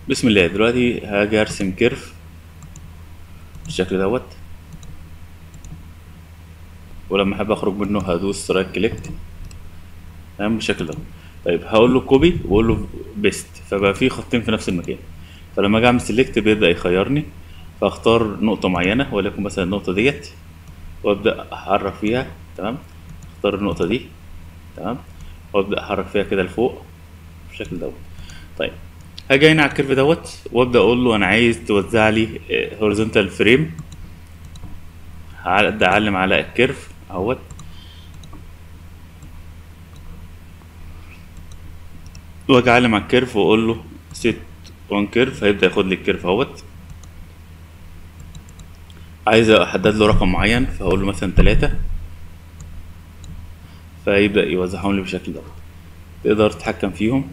بسم الله دلوقتي هاجي ارسم كيرف بالشكل دوت ولما احب اخرج منه هدوس رايت كليك تمام بالشكل ده طيب هقول له كوبي واقول له بيست فبقى في خطين في نفس المكان فلما اجي اعمل سيلكت بيبدا يخيرني فاختار نقطه معينه وليكن مثلا النقطه ديت وابدا احرك فيها تمام اختار النقطه دي تمام وابدا احرك فيها كده لفوق بالشكل دوت طيب هاجي هنا على الكيرف دوت وابدا اقول له انا عايز توزع لي هوريزونتال فريم هبدا اعلم على الكيرف اهوت واجي اعلم على الكيرف واقول له سيت اون كيرف هيبدا ياخد لي الكيرف اهوت عايز احدد له رقم معين فهقول له مثلا تلاتة فيبدا يوزعهم لي بالشكل دوت تقدر تتحكم فيهم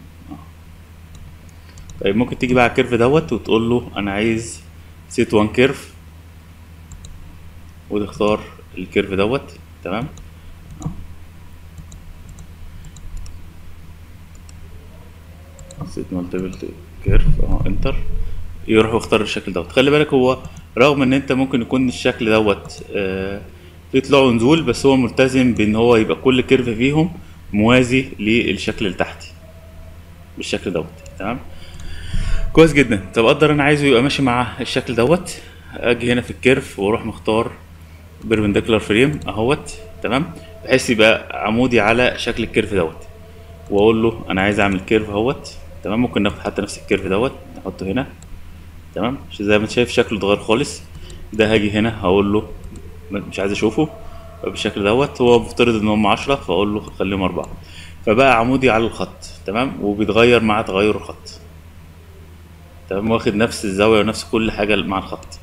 طيب ممكن تيجي بقى على الكيرف دوت وتقول له انا عايز سيت وان كيرف وتختار الكيرف دوت تمام سيت مالتيبل كيرف اه انتر يروح يختار الشكل دوت خلي بالك هو رغم ان انت ممكن يكون الشكل دوت آه في طلوع ونزول بس هو ملتزم بان هو يبقى كل كيرف فيهم موازي للشكل اللي تحتي بالشكل دوت تمام كويس جدا طب اقدر انا عايزه يبقى ماشي مع الشكل دوت اجي هنا في الكيرف واروح مختار بيربنديكولار فريم اهوت تمام بحيث يبقى عمودي على شكل الكيرف دوت واقول له انا عايز اعمل كيرف اهوت تمام ممكن ناخد حتى نفس الكيرف دوت نحطه هنا تمام زي ما انت شايف شكله اتغير خالص ده هاجي هنا هقول له مش عايز اشوفه بالشكل دوت هو مفترض ان هم عشرة فاقول له خليهم اربعة فبقى عمودي على الخط تمام وبيتغير مع تغير الخط تمام واخد نفس الزاوية ونفس كل حاجة مع الخط